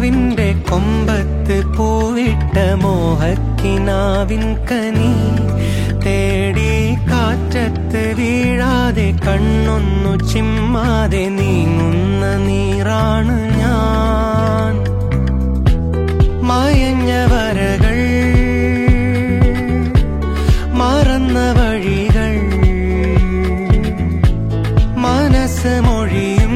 പൂവിന്റെ കൊമ്പത്ത് പൂവിട്ട മോഹക്കിനാവിൻ കനി തേടി കാറ്റത്ത് വീഴാതെ കണ്ണൊന്നു ചിമ്മാതെ നീങ്ങുന്ന നീറാണ് ഞാൻ മായഞ്ഞ വരകൾ മറന്ന വഴികൾ മനസ്സ് മൊഴിയും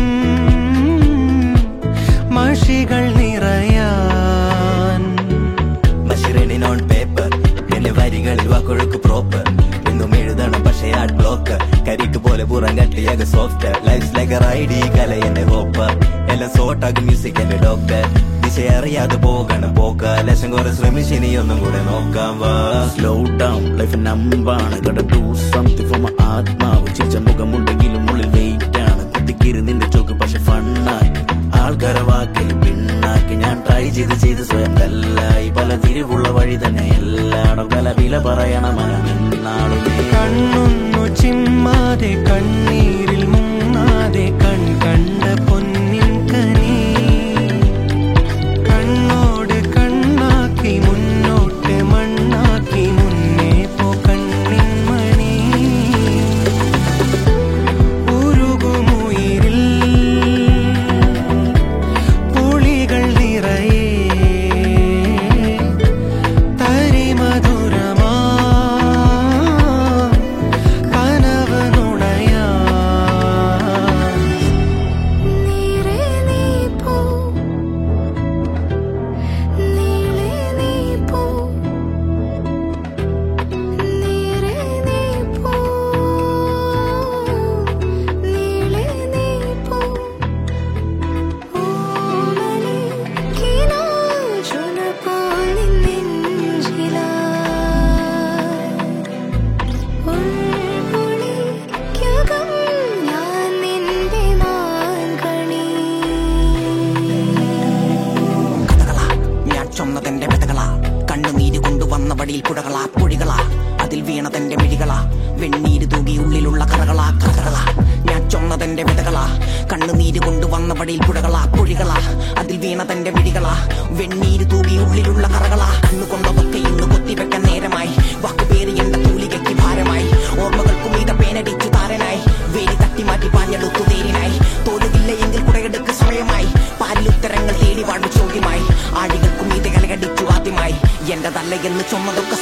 മഷികൾ നിറയാൻ ബഷീറിന് നോൺ പേപ്പർ എന്റെ വരികളിൽ വാക്കൊഴുക്ക് പ്രോപ്പർ എന്നും എഴുതണം പക്ഷേ ആർട്ട് ബ്ലോക്ക് കരിക്ക് പോലെ പുറം കട്ടിയാക സോഫ്റ്റ് ലൈഫ് ലൈക്ക് റൈഡി കല എന്റെ ഹോപ്പ് എല്ലാം സോട്ടാകും മ്യൂസിക് എന്റെ ഡോക്ടർ ദിശ അറിയാതെ പോകണം പോക്ക ലക്ഷം കുറെ ശ്രമിച്ച് ഇനി ഒന്നും കൂടെ നോക്കാം വാ സ്ലോ ഡൗൺ ലൈഫ് നമ്പാണ് കട ഡു സംതിങ് ഫോർ മൈ ആത്മാവ് ചിരിച്ച മുഖമുണ്ടെങ്കിലും ഉള്ളിൽ വെയിറ്റ് ആണ് കുത്തിക്കിരി നിന്റെ ചോക്ക് പക്ഷെ ഫണ്ണായി ആൾക്കാരെ വാക്കിൽ പിണ്ണാക്കി ഞാൻ ട്രൈ ചെയ്ത് ചെയ്ത് സ്വയം കല്ലായി പല തിരിവുള്ള വഴി തന്നെ എല്ലാടും കല വില പറയണ മനം എന്നാളും കണ്ണൊന്നു ചിമ്മാതെ കണ്ണീരിൽ മുങ്ങാതെ കൺ കണ്ട പൊന്നിൻ കനി കണ്ണോട് കണ്ണാക്കി മുന്നോട്ട് മണ്ണാക്കി മുന്നേ പോ കണ്ണിൻ മണി ഉരുകുമുയിരിൽ പുളികൾ നിറയെ തരിമധുരമാ കനവ് നുണയാ നീരേ നീ പോ നീളേ നീ പോ നീരേ നീ പോ നീളേ നീ പോ ഓമലേ കിനാചുന പോലി നെഞ്ചിലാ ഉൾപൊളിക്കകം ഞാൻ നിന്റെ മാൻകണി കഥകളാ ഞാൻ ചൊന്നതെന്റെ വ്യതകളാ കണ്ണുനീര് കൊണ്ടുവന്ന വടിയിൽ പുഴകളാ പൊഴികളാ അതിൽ വീണതെന്റെ മിഴികളാ വെണ്ണീര് തൂകി ഉള്ളിലുള്ള കറകളാ കഥകളാ ഞാൻ ചൊന്നതെന്റെ വ്യതകളാ കണ്ണുനീര് കൊണ്ടുവന്ന വടിയിൽ പുഴകളാ പൊഴികളാ അതിൽ വീണതെന്റെ മിഴികളാ വെണ്ണീര് തൂകി ഉള്ളിലുള്ള കറകളാ കണ്ണുകൊണ്ടതൊക്കെ ഇന്ന് കൊത്തിവെക്കാൻ നേരമായി വാക്കുപേറി എന്റെ തൂലികയ്ക്ക് ഭാരമായി ഓർമ്മകൾക്കും മീത പേനടിച്ചു താരനായി വേലി തട്ടിമാറ്റി പാഞ്ഞെടുത്തു തേരിനായി തോലുകില്ല എങ്കിൽ കുടയെടുക്ക് സ്വയമായി പാലിലുത്തരങ്ങൾ തേടി വാഴും ചോദ്യമായി ആഴികൾക്കും മീതെ കലകടിച്ചു ആദ്യമായി എന്റെ തല്ല എന്ന് ചുമതൊക്കെ